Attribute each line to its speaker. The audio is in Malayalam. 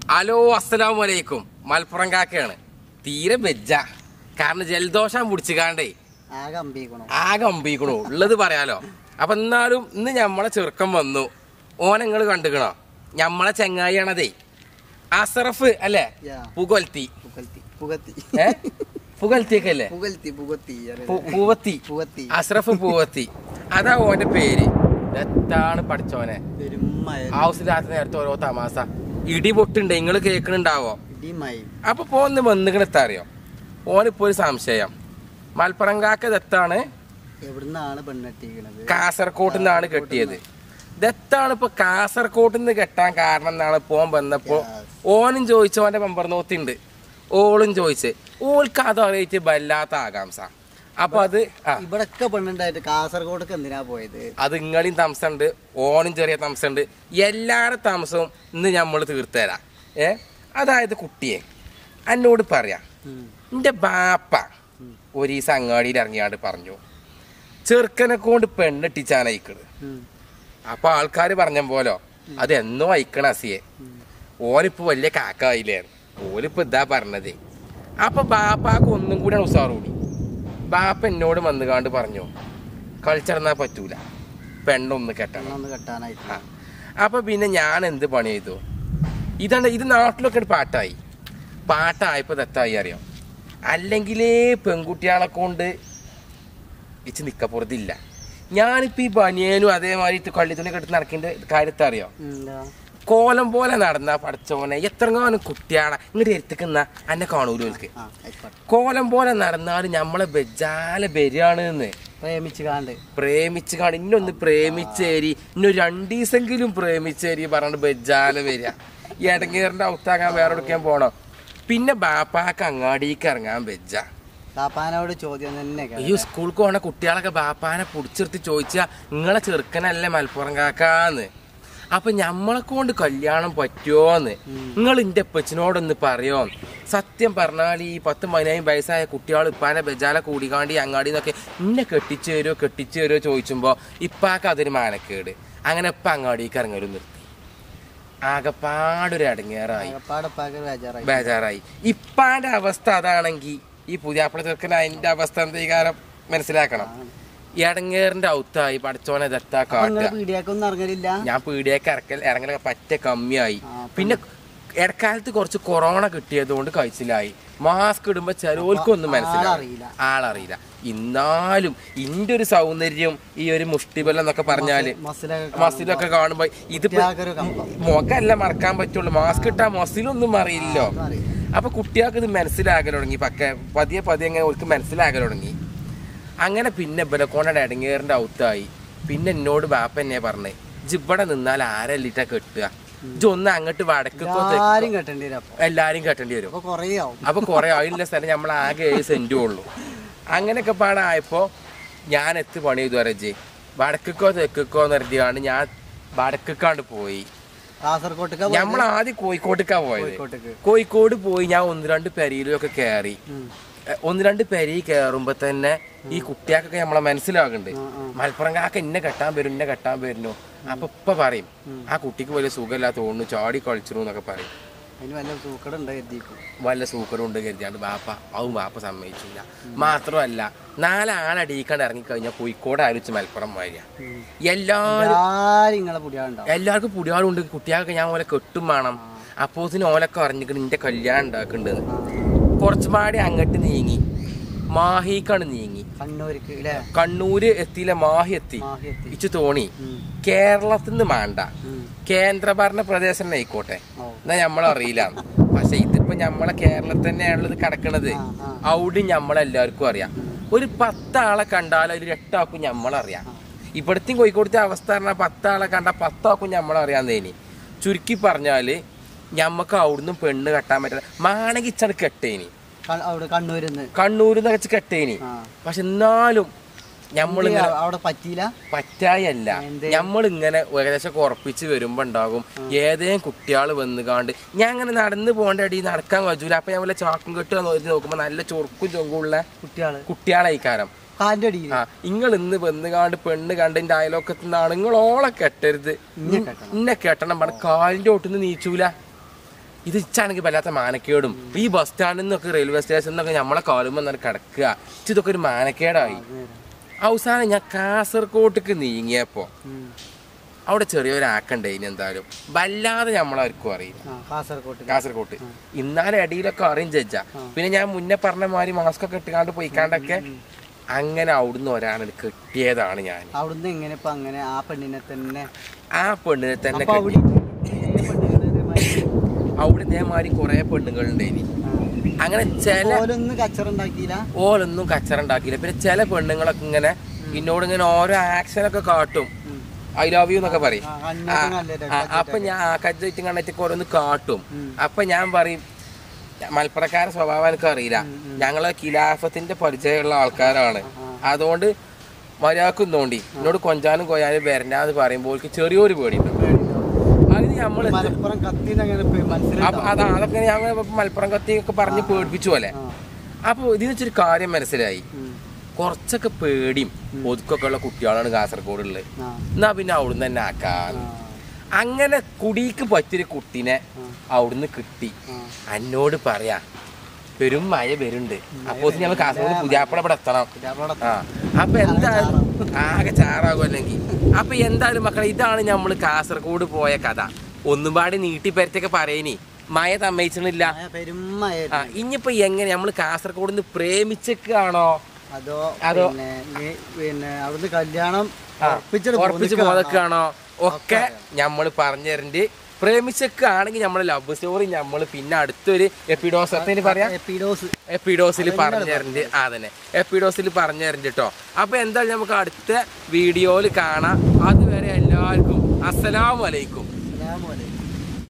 Speaker 1: ഹലോ അസ്സലാമു വലൈക്കും മലപ്പുറം കാക്കയാണ് തീരെ വെജ്ജ കാരണം ജലദോഷം പിടിച്ചുകാണ്ടേ
Speaker 2: ആകെ അമ്പിക്കണോ
Speaker 1: ആകെ അമ്പിക്കണു ഉള്ളത് പറയാലോ അപ്പൊ എന്നാലും ഇന്ന് ഞമ്മളെ ചെറുക്കം വന്നു ഓനെ നിങ്ങൾ കണ്ടുക്കണോ ഞമ്മളെ ചെങ്ങായിയാണതേ അസറഫ് അല്ലേ
Speaker 2: യാ.
Speaker 1: പുകൽത്തി
Speaker 2: പുകൽത്തി പുകത്തി
Speaker 1: ഏ പുകൽത്തിയൊക്കെ അല്ലേ
Speaker 2: പുകൽത്തി പുകത്തി അറിയില്ലേ?
Speaker 1: പു- പൂവത്തി
Speaker 2: പുകത്തി
Speaker 1: അസ്രഫ് പൂവത്തി അതാ ഓന്റെ പേര് എത്താണ് പഠിച്ചോനെ
Speaker 2: പെരുമയ
Speaker 1: ഹൗസിലാത്ത നേരത്തെ ഓരോ തമാസ ഇടി പൊട്ടുണ്ട് നിങ്ങൾ കേൾക്കണുണ്ടാവോ
Speaker 2: ഇടിമയും
Speaker 1: അപ്പൊ പോന്ന് വന്നുകിണെത്താ അറിയോ ഓനിപ്പോ ഒരു സംശയം മലപ്പുറം കാക്ക ദത്താണ്
Speaker 2: എവിടുന്നാണ് പെണ്ണെട്ടിക്കണത്
Speaker 1: കാസർകോട്ട് നിന്നാണ് കെട്ടിയത് ദത്താണ് ഇപ്പൊ കാസർകോട്ട് നിന്ന് കെട്ടാൻ കാരണം എന്നാണ് പോൻ വന്നപ്പോ
Speaker 2: Yes.
Speaker 1: ഓനും ചോദിച്ചു ഓന്റെ മെമ്പർ നോത്തിണ്ട് ഓളും ചോദിച്ച് ഓൾക്ക് അതറിയിച്ച് വല്ലാത്ത ആകാംസ അപ്പൊ അത് ആ
Speaker 2: ഇവിടൊക്കെ പെണ്ണുണ്ടായിട്ട് കാസർഗോഡൊക്കെ എന്തിനാ പോയത്
Speaker 1: അത് ഇങ്ങളെയും താമസമുണ്ട് ഓനും ചെറിയ താമസമുണ്ട് എല്ലാവരുടെ താമസവും ഇന്ന് നമ്മൾ തീർത്തുതരാം ഏ അതായത് കുട്ടിയെ എന്നോട് പറയാം
Speaker 2: ഉം.
Speaker 1: എൻ്റെ ബാപ്പ ഒരു ഈ അങ്ങാടിയിൽ ഇറങ്ങിയാണ്ട് പറഞ്ഞു ചെറുക്കനെ കൊണ്ട് പെണ്ണെട്ടിച്ചാണ് അയക്കണ്
Speaker 2: ഉം.
Speaker 1: അപ്പൊ ആൾക്കാർ പറഞ്ഞ പോലോ അത് എന്നോ അയക്കണ അസിയെ
Speaker 2: ഉം.
Speaker 1: ഓനിപ്പോ വലിയ കാക്കായില്ലേ ഓലിപ്പോ ഇതാ പറഞ്ഞത് അപ്പൊ ബാപ്പാക്ക് ഒന്നും കൂടി ഉസാറ് കൂടി ബാപ്പ എന്നോട് വന്നുകാണ്ട് പറഞ്ഞു കളിച്ചിറന്നാ പറ്റൂല പെണ്ണൊന്ന് കെട്ടണം
Speaker 2: പെണ്ണൊന്ന് കെട്ടാനായിട്ട്
Speaker 1: ആ. അപ്പൊ പിന്നെ ഞാൻ എന്ത് പണി ചെയ്തു ഇതാണ് ഇത് നാട്ടിലൊക്കെ ഒരു പാട്ടായി പാട്ടായപ്പോ തെത്തായി അറിയാം അല്ലെങ്കിലേ പെൺകുട്ടികളെ കൊണ്ട് ഇച്ച് നിക്കപ്പുറത്തില്ല ഞാനിപ്പോ ഈ ബനിയനും അതേമാതിരി കള്ളിത്തുണി കെട്ടി നടക്കേണ്ട കാര്യത്തെ അറിയാം
Speaker 2: ഉം, എന്താ?
Speaker 1: കോലം പോലെ നടന്ന പഠിച്ചോനെ എത്രങ്ങാനും കുട്ടിയാളെ ഇങ്ങോട്ട് എടുത്തിക്കുന്ന എന്നെ കാണൂല ഓൽക്ക്
Speaker 2: ആ ആയിക്കോട്ടെ
Speaker 1: കോലം പോലെ നടന്നാലും നമ്മളെ ബെജാല ബരിയാണ് എന്ന്
Speaker 2: പ്രേമിച്ച് കാണ്ട്
Speaker 1: പ്രേമിച്ച് കാണി ഇന്നൊന്ന് പ്രേമിച്ചേരി ഇന്നൊരു രണ്ടീസെങ്കിലും പ്രേമിച്ചേരി പറഞ്ഞിട്ട് ബെജാല വരിക ഈ ഇടങ്ങേറിന്റെ ഔത്താകാൻ വേറെ എടുക്കാൻ പോണോ പിന്നെ ബാപ്പാക്ക് അങ്ങാടിക്ക് ഇറങ്ങാൻ ബെജ്ജ
Speaker 2: കാപ്പാനോട് ചോദ്യം തന്നെ
Speaker 1: ഈ സ്കൂൾക്ക് പോണ കുട്ടികളൊക്കെ ബാപ്പാനെ പിടിച്ചെടുത്ത് ചോദിച്ചാ നിങ്ങളെ ചെറുക്കനല്ലേ മലപ്പുറം കാക്കാന്ന് അപ്പൊ ഞമ്മളെ കൊണ്ട് കല്യാണം പറ്റുമോന്ന് നിങ്ങൾ ഇന്റെ അപ്പച്ചനോടൊന്ന് പറയോ സത്യം പറഞ്ഞാൽ ഈ പത്ത് പതിനായിരം വയസ്സായ കുട്ടികൾ ഇപ്പാനെ ബജാല കൂടിക്കാണ്ടി അങ്ങാടി നിന്നൊക്കെ ഇന്നെ കെട്ടിച്ചു തരുമോ കെട്ടിച്ചു തരുമോ ചോദിച്ചുമ്പോ ഇപ്പാക്ക് അതൊരു മാനക്കേട് അങ്ങനെ ഇപ്പൊ അങ്ങാടിക്ക് ഇറങ്ങലും നിർത്തി ആകെപ്പാടൊരു അടങ്ങേറായി
Speaker 2: പാടപ്പാക്ക് ബേജാറായി
Speaker 1: ബേജാറായി ഇപ്പാന്റെ അവസ്ഥ അതാണെങ്കിൽ ഈ പുതിയാപ്പിള ചെറുക്കൻ അതിന്റെ അവസ്ഥ എന്തെങ്കിലും മനസ്സിലാക്കണം ഇടങ്ങേറിന്റെ ഔത്തായി പഠിച്ചോനെ ദത്താ
Speaker 2: അപ്പൊ നിങ്ങള്
Speaker 1: കാട്ടുക
Speaker 2: പീടിയാക്കൊന്നും ഇറങ്ങലില്ല
Speaker 1: ഞാൻ പീടിയൊക്കെ ഇറക്കൽ ഇറങ്ങലൊക്കെ പറ്റ കമ്മിയായി
Speaker 2: ആ, അപ്പൊ
Speaker 1: പിന്നെ ഇടക്കാലത്ത് കുറച്ച് കൊറോണ കിട്ടിയത് കൊണ്ട് കഴിച്ചിലായി മാസ്ക് ഇടുമ്പോ ചിലവർക്കൊന്നും മനസ്സിലാവും
Speaker 2: ആളറിയില്ല.
Speaker 1: ആളറിയില്ല എന്നാലും ഇന്റെ ഒരു സൗന്ദര്യം ഈ ഒരു മുഷ്ടിബലം എന്നൊക്കെ പറഞ്ഞാല്
Speaker 2: മസിലൊക്കെ
Speaker 1: മസിലൊക്കെ കാണുമ്പോ ഇതിപ്പോ
Speaker 2: കുട്ടികൾക്കൊരു കമ്പം.
Speaker 1: മുഖമല്ല മറക്കാൻ പറ്റുള്ളൂ മാസ്ക് ഇട്ടാ മസിലൊന്നും അറിയില്ലോ
Speaker 2: അതൊന്നും അറിയില്ല.
Speaker 1: അപ്പൊ കുട്ടികൾക്ക് ഇത് മനസ്സിലാകൽ തുടങ്ങി പക്കെ പതിയെ പതിയെ അങ്ങനെ അവർക്ക് മനസ്സിലാകൽ തുടങ്ങി അങ്ങനെ പിന്നെ ബലക്കോണയുടെ ഇടങ്ങേറിന്റെ ഔത്തായി പിന്നെ എന്നോട് ബാപ്പ എന്നെ പറഞ്ഞേ ജിബടെ നിന്നാൽ ആരല്ലിട്ടാ കെട്ടുക ഇജ്ജ് ഒന്ന് അങ്ങോട്ട് വടക്കോ
Speaker 2: ആരും കെട്ടേണ്ടി വരും അപ്പൊ
Speaker 1: എല്ലാരും കെട്ടേണ്ടി വരും
Speaker 2: അപ്പൊ കൊറേ ആവും
Speaker 1: അപ്പൊ കുറെ ആയില്ല സ്ഥലം നമ്മൾ ആകെ ഏഴ് സെന്റും ഉള്ളൂ അങ്ങനെയൊക്കെ പാടായപ്പോ ഞാൻ എത്ത് പണി ചെയ്തു വരജ് വടക്കോ തെക്കോ നിർത്തിയാണ് ഞാൻ വടക്കാണ്ട് പോയി
Speaker 2: കാസർകോട്ടൊക്കെ
Speaker 1: നമ്മൾ ആദ്യം കോഴിക്കോട്ടേക്കാ പോയത്
Speaker 2: കോഴിക്കോട്ടേക്ക്
Speaker 1: കോഴിക്കോട് പോയി ഞാൻ ഒന്ന് രണ്ട് പെരയിലൊക്കെ കയറി
Speaker 2: ഉം.
Speaker 1: എ, ഒന്ന് രണ്ട് പെരി കയറുമ്പോ തന്നെ ഈ കുട്ടികൾക്കൊക്കെ നമ്മളെ മനസ്സിലാകുന്നുണ്ട്
Speaker 2: ആ, ആ.
Speaker 1: മലപ്പുറം കാക്ക ഇന്നെ കെട്ടാൻ വരും ഇന്നെ കെട്ടാൻ വരുന്നു അപ്പൊ ഇപ്പൊ പറയും ആ കുട്ടിക്ക് വലിയ സുഖമില്ലാത്ത തോന്നുന്നു ചാടി കളിച്ചിരുന്നു എന്നൊക്കെ പറയും
Speaker 2: അതിന് വല്ല സൂക്കട ഉണ്ട് കരുതിക്കും
Speaker 1: വല്ല സൂക്കറും ഉണ്ട് കരുതിയാണ്ട് ബാപ്പ അതും ബാപ്പ സമ്മതിച്ചില്ല മാത്രമല്ല നാലാളടിയിക്കാണ്ട് ഇറങ്ങിക്കഴിഞ്ഞാൽ കോഴിക്കോട് ആലോചിച്ച് മലപ്പുറം മാരിയ എല്ലാരും
Speaker 2: എല്ലാരും നിങ്ങളെ പുടിയാളുണ്ടാവും
Speaker 1: എല്ലാവർക്കും പുടിയാളുണ്ട് കുട്ടികൾക്ക് ഞാൻ ഓലെ കെട്ടും വേണം അപ്പോസിന് ഓലൊക്കെ അറിഞ്ഞിട്ട് നിന്റെ കല്യാണം ഉണ്ടാക്കുന്നുണ്ട് കുറച്ചു പാടി അങ്ങോട്ട് നീങ്ങി മാഹിക്കാണ് നീങ്ങി
Speaker 2: കണ്ണൂർക്ക് ഇല്ലേ
Speaker 1: കണ്ണൂര് എത്തിയില്ല മാഹി എത്തി
Speaker 2: മാഹി എത്തി
Speaker 1: ഇച്ചു തോണി
Speaker 2: ഉം.
Speaker 1: കേരളത്തിൽ നിന്ന് വേണ്ട
Speaker 2: ഉം.
Speaker 1: കേന്ദ്രഭരണ പ്രദേശം തന്നെ ആയിക്കോട്ടെ
Speaker 2: ഓ.
Speaker 1: എന്നാ നമ്മളറിയില്ല പക്ഷെ ഇതിപ്പോ നമ്മളെ കേരളത്തിൽ തന്നെയാണല്ലോ ഇത് കിടക്കണത്
Speaker 2: ആ, ആ.
Speaker 1: അവിടെ നമ്മളെല്ലാവർക്കും അറിയാം ഒരു പത്താളെ കണ്ടാൽ അതിൽ എട്ടാക്കും നമ്മളറിയാം ഇവിടത്തെയും കോഴിക്കോടത്തെ അവസ്ഥ പറഞ്ഞാൽ പത്താളെ കണ്ടാൽ പത്താക്കും നമ്മളറിയാന്നേനി ചുരുക്കി പറഞ്ഞാല് ഞമ്മക്ക് അവിടുന്ന് പെണ്ണ് കെട്ടാൻ പറ്റില്ല മാണെങ്കിൽ ഇച്ചാണ് കെട്ടേനി
Speaker 2: ക- അവിടെ കണ്ണൂരിന്ന്
Speaker 1: കണ്ണൂരിൽ നിന്ന് വെച്ച് കെട്ടേനി
Speaker 2: ആ
Speaker 1: പക്ഷെ എന്നാലും നമ്മളിങ്ങനെ
Speaker 2: എന്ത് അവിടെ പറ്റിയില്ല
Speaker 1: പറ്റായല്ല
Speaker 2: എന്തേ?
Speaker 1: നമ്മൾ ഇങ്ങനെ ഏകദേശം ഉറപ്പിച്ച് വരുമ്പോ ഉണ്ടാകും ഏതേലും കുട്ടികൾ വന്നുകാണ്ട് ഞാൻ അങ്ങനെ നടന്നു പോകേണ്ട അടി നടക്കാൻ കഴിയൂല അപ്പൊ ഞാൻ വല്ല ചാക്കും കെട്ടുക നോക്കുമ്പോ നല്ല ചൊറുക്കും ചൊങ്കുള്ള
Speaker 2: കുട്ടികള്
Speaker 1: കുട്ടികളായിക്കാരം
Speaker 2: കാലിന്റെ അടിയിൽ
Speaker 1: ആ നിങ്ങൾ ഇന്ന് വന്നുകാണ്ട് പെണ്ണ് കണ്ടിന്റെ അയലോക്കത്ത് നിന്നാണ് നിങ്ങൾ ഓളെ കെട്ടരുത്
Speaker 2: ഇന്നെ കെട്ടണം.
Speaker 1: ഇന്നെ കെട്ടണം പറഞ്ഞ കാലിന്റെ ഒട്ടുന്ന് നീച്ചൂല ഇത് ഇച്ചാണെങ്കിൽ വല്ലാത്ത മാനക്കേടും ഈ ബസ് സ്റ്റാൻഡിൽ നിന്നൊക്കെ റെയിൽവേ സ്റ്റേഷനിൽ നിന്നൊക്കെ നമ്മളെ കാലുമ്പോൾ തന്നെ കിടക്കുക ഇച്ച് ഇതൊക്കെ ഒരു മാനക്കേടായി അവസാനം ഞാൻ കാസർഗോട്ടേക്ക് നീങ്ങിയപ്പോ
Speaker 2: ഉം.
Speaker 1: അവിടെ ചെറിയൊരു ആക്കണ്ടേ ഇനി എന്തായാലും വല്ലാതെ നമ്മളാർക്കും അറിയില്ല
Speaker 2: ആ കാസർഗോട്ട്
Speaker 1: കാസർഗോട്ട് ഇന്നാലെ അടിയിലൊക്കെ അറിയും ജഡ്ജ പിന്നെ ഞാൻ മുന്നേ പറഞ്ഞ മാതിരി മാസ്ക് ഒക്കെ ഇട്ടുകാണ്ട് പോയിക്കാണ്ടൊക്കെ അങ്ങനെ അവിടുന്ന് ഒരാളെ കിട്ടിയതാണ് ഞാൻ
Speaker 2: അവിടുന്ന് എങ്ങനെ ഇപ്പൊ അങ്ങനെ ആ പെണ്ണിനെ തന്നെ
Speaker 1: ആ പെണ്ണിനെ തന്നെ
Speaker 2: അപ്പൊ
Speaker 1: കെട്ടി.
Speaker 2: അവിടെ പെണ്ണുങ്ങള് ഇതേമാതിരി,
Speaker 1: അവിടെ ഇതേമാതിരി കുറെ പെണ്ണുങ്ങളുണ്ട് ഇനി
Speaker 2: ആ.
Speaker 1: അങ്ങനെ ചില
Speaker 2: ഓലൊന്നും കച്ചറുണ്ടാക്കിയില്ല
Speaker 1: ഓലൊന്നും കച്ചറ ഉണ്ടാക്കിയില്ല പിന്നെ ചില പെണ്ണുങ്ങളൊക്കെ ഇങ്ങനെ എന്നോട് ഇങ്ങനെ ഓരോ ആക്ഷൻ ഒക്കെ കാട്ടും
Speaker 2: ഉം.
Speaker 1: ഐ ലവ് യു എന്നൊക്കെ പറയും
Speaker 2: ആ,
Speaker 1: ആ,
Speaker 2: കണ്ണൊക്കെ നല്ലൊരു
Speaker 1: ആ, അപ്പൊ ഞാൻ കജ്ജറ്റും കണ്ണറ്റൊക്കെ ഓരോന്ന് കാട്ടും
Speaker 2: ഉം.
Speaker 1: അപ്പൊ ഞാൻ പറയും മലപ്പുറക്കാരെ സ്വഭാവം എനിക്ക് അറിയില്ല ഞങ്ങള് ഖിലാഫത്തിന്റെ പരിചയമുള്ള ആൾക്കാരാണ് അതുകൊണ്ട് മര്യാദക്കും തോണ്ടി എന്നോട് കൊഞ്ചാനും കൊയ്യാനും വരണ്ടാന്ന് പറയുമ്പോൾ ഓൾക്ക് ചെറിയൊരു പേടിയുണ്ട് അതിന് നമ്മൾ
Speaker 2: മലപ്പുറം കത്തിന്ന് അങ്ങനെ
Speaker 1: അപ്പൊ
Speaker 2: മനസ്സിലാവും
Speaker 1: അതാ അതൊക്കെ ഞങ്ങൾ മലപ്പുറം കത്തിയൊക്കെ പറഞ്ഞ് പേടിപ്പിച്ചു പോലെ അപ്പൊ ഇതിന് വെച്ചൊരു കാര്യം മനസ്സിലായി കുറച്ചൊക്കെ പേടിയും ഒതുക്കൊക്കെ ഉള്ള കുട്ടികളാണ് കാസർഗോഡ് ഉള്ളത് എന്നാ പിന്നെ അവിടുന്ന് തന്നെ ആക്കാൻ അങ്ങനെ കുടിക്ക് പറ്റിയൊരു കുട്ടീനെ അവിടുന്ന് കിട്ടി എന്നോട് പറയാ പെരും മഴ വരുന്നുണ്ട് അപ്പോ ഞങ്ങൾ കാസർഗോഡ് പുതിയാപ്പള ഇവിടെ എത്തണം ആ അപ്പൊ എന്തായാലും ആകെ ചാറാകും അല്ലെങ്കിൽ അപ്പൊ എന്തായാലും മക്കളെ ഇതാണ് നമ്മൾ കാസർഗോഡ് പോയ കഥ ഒന്നും പാടി നീട്ടി പരത്തൊക്കെ പറയനി മഴ തമ്മയിച്ചണില്ല ആ
Speaker 2: പെരുമായിരുന്നു
Speaker 1: ഇനിയിപ്പോ എങ്ങനെ നമ്മൾ കാസർഗോഡ് നിന്ന് പ്രേമിച്ചൊക്കെയാണോ
Speaker 2: അതോ
Speaker 1: അതോ-
Speaker 2: പിന്നെ ഈ- പിന്നെ അവിടുന്ന് കല്യാണം
Speaker 1: ആ,
Speaker 2: ഉറപ്പിച്ചിട്ട്
Speaker 1: ഉറപ്പിച്ച്
Speaker 2: പോന്നിക്കാണോ?
Speaker 1: പോതൊക്കെയാണോ ഒക്കെ നമ്മൾ പറഞ്ഞു തരണ്ട് പ്രേമിച്ചൊക്കെ ആണെങ്കിൽ നമ്മൾ ലവ് സ്റ്റോറി നമ്മൾ പിന്നെ അടുത്തൊരു എപ്പിഡോസത്തിന് പറയാ
Speaker 2: എപ്പിഡോസ്
Speaker 1: എപ്പിഡോസിൽ പറഞ്ഞു തരണ്ട് അതന്നെ എപ്പിഡോസിൽ പറഞ്ഞു തരണ്ട് കേട്ടോ അപ്പൊ എന്തായാലും നമുക്ക് അടുത്ത വീഡിയോയിൽ കാണാം അതുവരെ എല്ലാവർക്കും അസ്സലാമു അലൈക്കും
Speaker 2: അസ്സലാമു അലൈക്കും